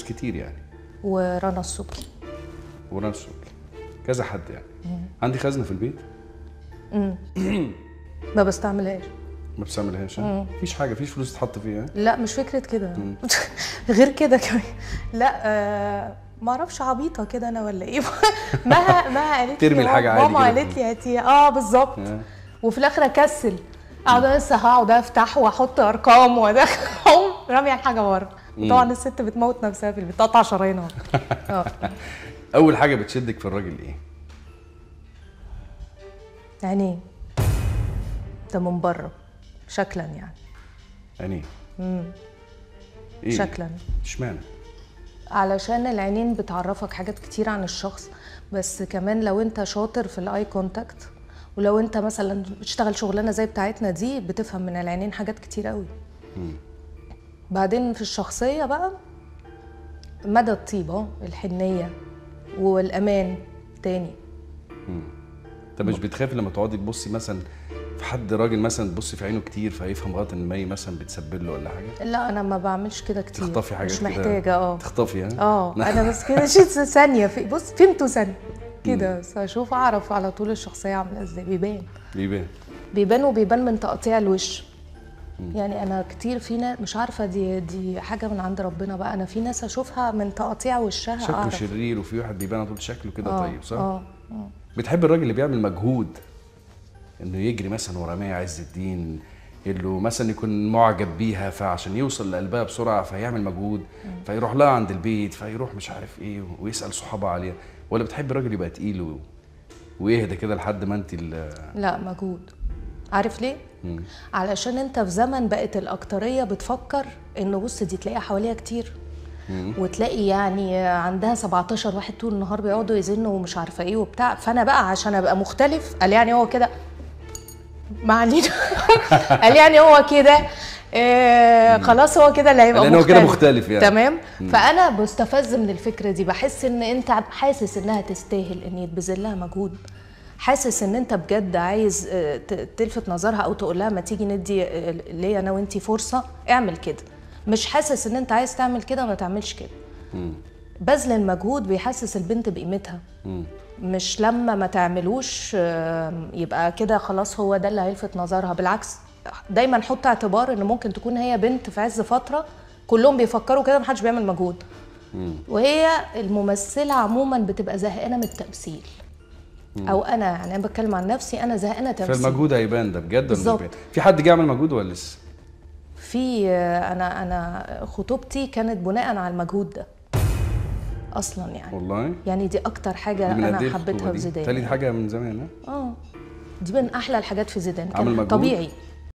كتير يعني ورنا السبكي ورنا السوقي كذا حد يعني عندي خزنه في البيت ما بستعملهاش ما بستعملهاش ها؟ مفيش حاجه مفيش فلوس تتحط فيها لا مش فكره كده غير كده كمان لا آه ما اعرفش عبيطه كده انا ولا ايه مها مها قالت ترمي لي الحاجة عادي ماما كده. قالت لي هاتي اه بالظبط آه. وفي الاخر اكسل اقعد لسه هقعد افتح واحط ارقام وادخل راميه الحاجه بره طبعا الست بتموت نفسها في البيت تقطع شرايينها اه اول حاجه بتشدك في الراجل ايه يعني ده من بره شكلا يعني يعني ايه شكلا اشمعنى علشان العينين بتعرفك حاجات كتير عن الشخص بس كمان لو انت شاطر في الاي كونتاكت ولو انت مثلا بتشتغل شغلانه زي بتاعتنا دي بتفهم من العينين حاجات كتير قوي بعدين في الشخصيه بقى مدى الطيبه الحنيه والامان تاني طب مش بتخافي لما تقعدي تبصي مثلا في حد راجل مثلا تبصي في عينه كتير فيفهم غلط ان مي مثلا بتسبب له ولا حاجه لا انا ما بعملش كده كتير تخطفي حاجات مش كده. محتاجه اه تخطفي ها اه انا بس كده شيت ثانيه في بص فهمته ثانيه كده بس اشوف اعرف على طول الشخصيه عامله ازاي بيبان بيبان بيبان وبيبان من تقطيع الوش يعني انا كتير في ناس مش عارفه دي دي حاجه من عند ربنا بقى انا في ناس اشوفها من تقطيع وشها شكله اعرف شرير وفي واحد بيبان على طول شكله كده آه، طيب صح اه بتحب الراجل اللي بيعمل مجهود انه يجري مثلا ورا مي عز الدين اللي مثلا يكون معجب بيها فعشان يوصل لقلبها بسرعه فيعمل مجهود فيروح لها عند البيت فيروح مش عارف ايه ويسال صحابها عليها ولا بتحب الراجل يبقى تقيل و... ويهدى كده لحد ما انت ال... لا مجهود عارف ليه علشان انت في زمن بقت الاكتريه بتفكر انه بص دي تلاقيها حواليها كتير وتلاقي يعني عندها 17 واحد طول النهار بيقعدوا يزنوا ومش عارفه ايه وبتاع فانا بقى عشان ابقى مختلف قال يعني هو كده ما علينا قال يعني هو كده آه خلاص هو كده اللي هيبقى لأن هو مختلف كده مختلف يعني. تمام فانا بستفز من الفكره دي بحس ان انت حاسس انها تستاهل ان يتبذل لها مجهود حاسس ان انت بجد عايز آه، ت- تلفت نظرها او تقول لها ما تيجي ندي آه، ليا انا وانتي فرصه اعمل كده مش حاسس ان انت عايز تعمل كده ما تعملش كده بذل المجهود بيحسس البنت بقيمتها مش لما ما تعملوش آه، يبقى كده خلاص هو ده اللي هيلفت نظرها بالعكس دايما حط اعتبار ان ممكن تكون هي بنت في عز فتره كلهم بيفكروا كده محدش بيعمل مجهود وهي الممثله عموما بتبقى زهقانه من التمثيل او انا يعني انا بتكلم عن نفسي انا زهقانه تمثيل فالمجهود هيبان ده بجد ولا مش بالظبط. بيبان؟ في حد جه يعمل مجهود ولا لسه؟ في انا انا خطوبتي كانت بناء على المجهود ده اصلا يعني والله يعني دي اكتر حاجه دي من قد انا ايه حبيتها الخطوبة في دي؟ زيدان تالي حاجه من زمان ها؟ اه دي من احلى الحاجات في زيدان عامل كان مجهود؟ طبيعي